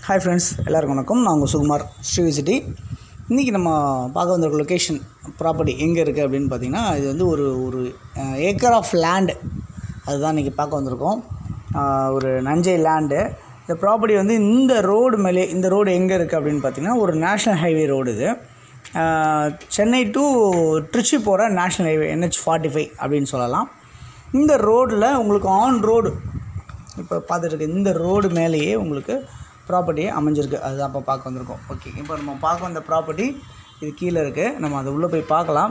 hi friends எல்லாருக்கும் வணக்கம் நான் உங்கள் சுகுமார் ஸ்ரீ சிட்டி இன்றைக்கி நம்ம பார்க்க வந்திருக்க லொக்கேஷன் ப்ராப்பர்ட்டி எங்கே இருக்குது அப்படின்னு பார்த்தீங்கன்னா இது வந்து ஒரு ஒரு ஏக்கர் ஆஃப் லேண்டு அதுதான் இன்றைக்கி பார்க்க வந்திருக்கோம் அஹ், ஒரு நஞ்சை லேண்டு இந்த ப்ராப்பர்ட்டி வந்து இந்த ரோடு மேலே இந்த ரோடு எங்கே இருக்குது அப்படின்னு பார்த்தீங்கன்னா ஒரு நேஷ்னல் ஹைவே ரோடு இது அஹ், சென்னை டு திருச்சி போகிற national highway NH forty five அப்படின்னு சொல்லலாம் இந்த ரோடில் உங்களுக்கு ஆன் ரோடு இப்போ பார்த்துட்டு இருக்க இந்த ரோடு மேலேயே உங்களுக்கு ப்ராப்பர்ட்டி அமைஞ்சிருக்கு அதுதான் இப்போ பார்க்க வந்திருக்கோம் ஓகே இப்போ நம்ம பார்க்க வந்த ப்ராப்பர்ட்டி இது கீழே இருக்குது நம்ம அதை உள்ளே போய் பார்க்கலாம்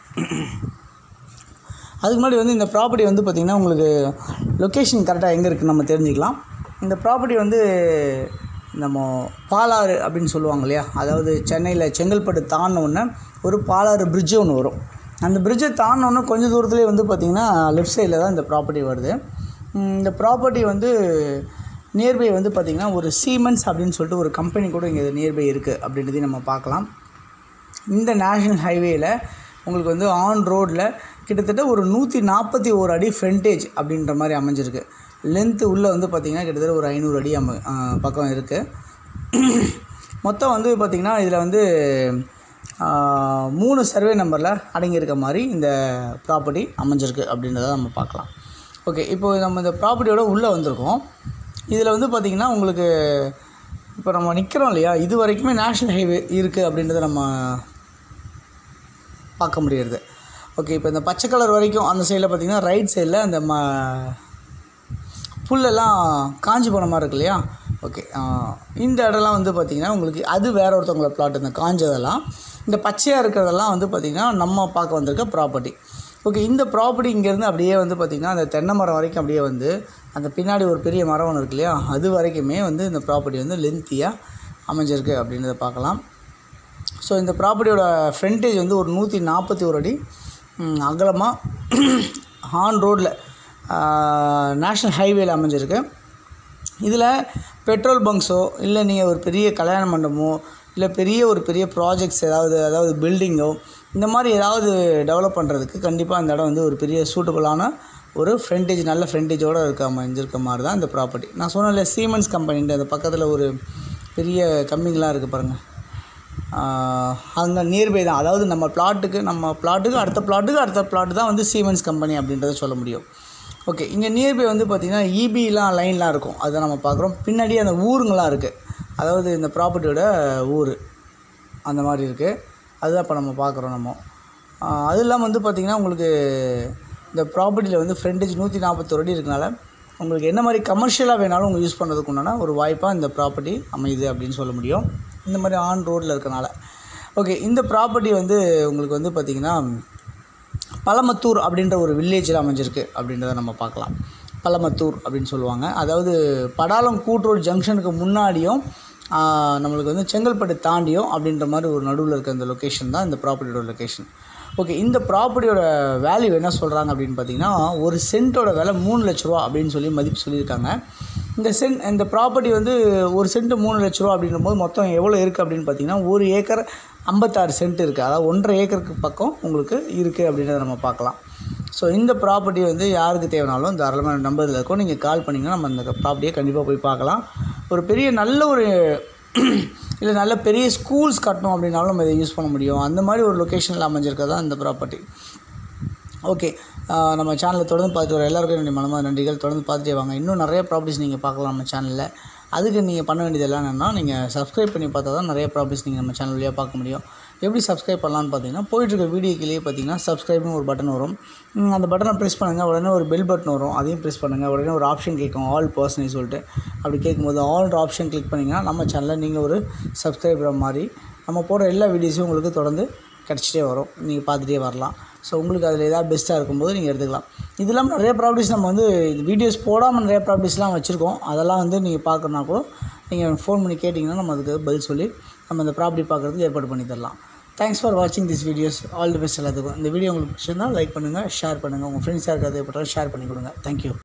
அதுக்கு முன்னாடி வந்து இந்த ப்ராப்பர்ட்டி வந்து பார்த்திங்கன்னா உங்களுக்கு லொக்கேஷன் கரெக்டாக எங்கே இருக்குன்னு நம்ம தெரிஞ்சுக்கலாம் இந்த ப்ராப்பர்ட்டி வந்து நம்ம பாலாறு அப்படின்னு சொல்லுவாங்க இல்லையா அதாவது சென்னையில் செங்கல்பட்டு தாண்டின உடனே ஒரு பாலாறு பிரிட்ஜ் ஒன்று வரும் அந்த பிரிட்ஜை தாண்டின உடனே கொஞ்சம் தூரத்துலேயே வந்து பார்த்திங்கன்னா லெஃப்ட் சைடில் தான் இந்த ப்ராப்பர்ட்டி வருது உம், இந்த ப்ராப்பர்ட்டி வந்து நியர்பை வந்து பார்த்திங்கன்னா ஒரு சீமென்ஸ் அப்படின்னு சொல்லிட்டு ஒரு கம்பெனி கூட இங்கே நியர்பை இருக்குது அப்படின்றதையும் நம்ம பார்க்கலாம் இந்த நேஷ்னல் ஹைவேயில் உங்களுக்கு வந்து ஆன் ரோட்டில் கிட்டத்தட்ட ஒரு நூற்றி நாற்பத்தி ஒரு அடி ஃப்ரண்டேஜ் அப்படின்ற மாதிரி அமைஞ்சிருக்கு லென்த்து உள்ளே வந்து பார்த்திங்கன்னா கிட்டத்தட்ட ஒரு ஐநூறு அடி அம ஆ, பக்கம் இருக்குது மொத்தம் வந்து பார்த்திங்கன்னா இதில் வந்து ஆ, மூணு சர்வே நம்பரில் அடங்கியிருக்க மாதிரி இந்த ப்ராப்பர்ட்டி அமைஞ்சிருக்கு அப்படின்றத நம்ம பார்க்கலாம் ஓகே இப்போ நம்ம இந்த ப்ராப்பர்ட்டியோட உள்ளே வந்திருக்கோம் இதில் வந்து பார்த்திங்கன்னா உங்களுக்கு இப்போ நம்ம நிற்கிறோம் இல்லையா இது வரைக்குமே நேஷ்னல் ஹைவே இருக்குது அப்படின்றத நம்ம பார்க்க முடியுது ஓகே இப்போ இந்த பச்சை கலர் வரைக்கும் அந்த சைடில் பார்த்திங்கன்னா ரைட் சைடில் அந்த ம புல்லெல்லாம் காஞ்சி போன மாதிரி இருக்கு இல்லையா ஓகே இந்த இடம்லாம் வந்து பார்த்திங்கன்னா உங்களுக்கு அது வேற ஒருத்தவங்கள பிளாட் இந்த காஞ்சதெல்லாம் இந்த பச்சையாக இருக்கிறதெல்லாம் வந்து பார்த்திங்கன்னா நம்ம பார்க்க வந்திருக்க ப்ராப்பர்ட்டி ஓகே இந்த ப்ராப்பர்ட்டி இங்கேருந்து அப்படியே வந்து பார்த்திங்கன்னா அந்த தென்னை மரம் வரைக்கும் அப்படியே வந்து அந்த பின்னாடி ஒரு பெரிய மரம் ஒன்று இருக்கு இல்லையா அது வரைக்குமே வந்து இந்த ப்ராப்பர்ட்டி வந்து லென்த்தியாக அமைஞ்சிருக்கு அப்படின்றத பார்க்கலாம் ஸோ இந்த ப்ராப்பர்ட்டியோட ஃப்ரண்டேஜ் வந்து ஒரு நூற்றி நாற்பத்தி ஒரு அடி ம், அகலமாக ஆன் ரோட்டில் நேஷ்னல் ஹைவேல அமைஞ்சிருக்கு இதில் பெட்ரோல் பங்க்ஸோ இல்லை நீங்கள் ஒரு பெரிய கல்யாண மண்டபமோ இல்லை பெரிய ஒரு பெரிய ப்ராஜெக்ட்ஸ் ஏதாவது அதாவது பில்டிங்கோ இந்த மாதிரி ஏதாவது டெவலப் பண்ணுறதுக்கு கண்டிப்பாக இந்த இடம் வந்து ஒரு பெரிய சூட்டபுளான ஒரு ஃப்ரண்டேஜ் நல்ல ஃப்ரண்டேஜோடு இருக்க அமைஞ்சிருக்க மாதிரி தான் இந்த ப்ராப்பர்ட்டி நான் சொன்னேன்ல சீமென்ஸ் கம்பெனின்ற அந்த பக்கத்தில் ஒரு பெரிய கம்பெனிலாம் இருக்குது பாருங்கள் அங்கே நியர்பை தான் அதாவது நம்ம பிளாட்டுக்கு நம்ம பிளாட்டுக்கு அடுத்த பிளாட்டுக்கு அடுத்த பிளாட்டு தான் வந்து சீமென்ஸ் கம்பெனி அப்படின்றத சொல்ல முடியும் ஓகே இங்கே நியர்பை வந்து பார்த்திங்கன்னா இபிலாம் லைன்லாம் இருக்கும் அதை நம்ம பார்க்குறோம் பின்னாடி அந்த ஊருங்களாம் இருக்குது அதாவது இந்த ப்ராப்பர்ட்டியோட ஊர் அந்த மாதிரி இருக்குது அதுதான் இப்போ நம்ம பார்க்குறோம் நம்ம ஆஹ் அது இல்லாமல் வந்து பார்த்திங்கன்னா உங்களுக்கு இந்த ப்ராப்பர்ட்டியில் வந்து ஃப்ரண்டேஜ் நூற்றி நாற்பத்தொரு அடி இருக்கனால உங்களுக்கு என்ன மாதிரி கமர்ஷியலாக வேணாலும் உங்கள் யூஸ் பண்ணுறதுக்கு உண்டான ஒரு வாய்ப்பாக இந்த ப்ராப்பர்ட்டி அமையுது அப்படின்னு சொல்ல முடியும் இந்த மாதிரி ஆன் ரோட்டில் இருக்கனால ஓகே இந்த ப்ராப்பர்ட்டி வந்து உங்களுக்கு வந்து பார்த்திங்கன்னா பழமத்தூர் அப்படின்ற ஒரு வில்லேஜில் அமைஞ்சிருக்கு அப்படின்றத நம்ம பார்க்கலாம் பழமத்தூர் அப்படின்னு சொல்லுவாங்க அதாவது படாலம் கூட்ரோடு ஜங்ஷனுக்கு முன்னாடியும் ஆஹ், நம்மளுக்கு வந்து செங்கல்பட்டு தாண்டியும் அப்படின்ற மாதிரி ஒரு நடுவில் இருக்க இந்த லொக்கேஷன் தான் இந்த ப்ராப்பர்ட்டியோட லொக்கேஷன் ஓகே இந்த ப்ராப்பர்ட்டியோட வேல்யூ என்ன சொல்கிறாங்க அப்படின்னு பார்த்தீங்கன்னா ஒரு சென்ட்டோட விலை மூணு லட்ச ரூபா அப்படின்னு சொல்லி மதிப்பு சொல்லியிருக்காங்க இந்த சென்ட் இந்த ப்ராப்பர்ட்டி வந்து ஒரு சென்ட்டு மூணு லட்ச ரூபா அப்படின்னும் போது மொத்தம் எவ்வளோ இருக்குது அப்படின்னு பார்த்தீங்கன்னா ஒரு ஏக்கர் ஐம்பத்தாறு சென்ட் இருக்குது அதாவது ஒன்றரை ஏக்கருக்கு பக்கம் உங்களுக்கு இருக்குது அப்படின்றத நம்ம பார்க்கலாம் ஸோ இந்த ப்ராப்பர்ட்டி வந்து யாருக்கு தேவைனாலும் தாராளமாக நம்பரில் இருக்கும் நீங்கள் கால் பண்ணிங்கன்னா நம்ம அந்த ப்ராப்பர்ட்டியை கண்டிப்பாக போய் பார்க்கலாம் ஒரு பெரிய நல்ல ஒரு இல்லை நல்ல பெரிய ஸ்கூல்ஸ் கட்டணும் அப்படின்னாலும் நம்ம இதை யூஸ் பண்ண முடியும் அந்த மாதிரி ஒரு லொக்கேஷனில் அமைஞ்சிருக்கிறது தான் இந்த ப்ராப்பர்ட்டி ஓகே ஆஹ் நம்ம சேனலை தொடர்ந்து பார்த்துட்டு வர எல்லாருக்கும் என்னுடைய மனமாக நன்றிகள் தொடர்ந்து பார்த்துட்டே வாங்க இன்னும் நிறைய ப்ராப்பர்ட்டிஸ் நீங்கள் பார்க்கலாம் நம்ம சேனலில் அதுக்கு நீங்கள் பண்ண வேண்டியது எல்லாம் என்னென்னா நீங்கள் சப்ஸ்கிரைப் பண்ணி பார்த்தா தான் நிறைய ப்ராப்பர்ட்டிஸ் நீங்கள் நம்ம சேனல் வழியாக பார்க்க முடியும் எப்படி சப்ஸ்கிரைப் பண்ணலான்னு பார்த்தீங்கன்னா போயிட்டுருக்க வீடியோக்கிலேயே பார்த்தீங்கன்னா சப்ஸ்கிரைப்னு ஒரு பட்டன் வரும் ம், அந்த பட்டனை ப்ரெஸ் பண்ணுங்கள் உடனே ஒரு பெல் பட்டன் வரும் அதையும் ப்ரெஸ் பண்ணுங்கள் உடனே ஒரு ஆப்ஷன் கேட்கும் ஆல் பர்சனே சொல்லிட்டு அப்படி கேட்கும்போது ஆல் ஆப்ஷன் கிளிக் பண்ணிங்கன்னா நம்ம சேனலில் நீங்கள் ஒரு சப்ஸ்கிரைபர் மாதிரி நம்ம போடுற எல்லா வீடியோஸும் உங்களுக்கு தொடர்ந்து கிடச்சிட்டே வரும் நீங்கள் பார்த்துட்டே வரலாம் ஸோ உங்களுக்கு அதில் ஏதாவது பெஸ்ட்டாக இருக்கும்போது நீங்கள் எடுத்துக்கலாம் இது இல்லாமல் நிறைய ப்ராப்பர்ட்டிஸ் நம்ம வந்து வீடியோஸ் போடாமல் நிறைய ப்ராப்பர்ட்டிஸ்லாம் வச்சுருக்கோம் அதெல்லாம் வந்து நீங்கள் பார்க்கணுன்னா கூட நீங்கள் ஃபோன் பண்ணி கேட்டிங்கன்னா நம்ம அதுக்கு பதில் சொல்லி நம்ம இந்த ப்ராப்பர்ட்டி பார்க்குறதுக்கு ஏற்பாடு பண்ணி தரலாம் தேங்க்ஸ் ஃபார் வாட்சிங் this videos all the best எல்லாத்துக்கும் இந்த வீடியோ உங்களுக்கு பிடிச்சிருந்தால் லைக் பண்ணுங்கள் ஷேர் பண்ணுங்கள் உங்கள் ஃப்ரெண்ட்ஸ் யாருக்காவது ஏற்பட்டாலும் ஷேர் பண்ணி கொடுங்க தேங்க்யூ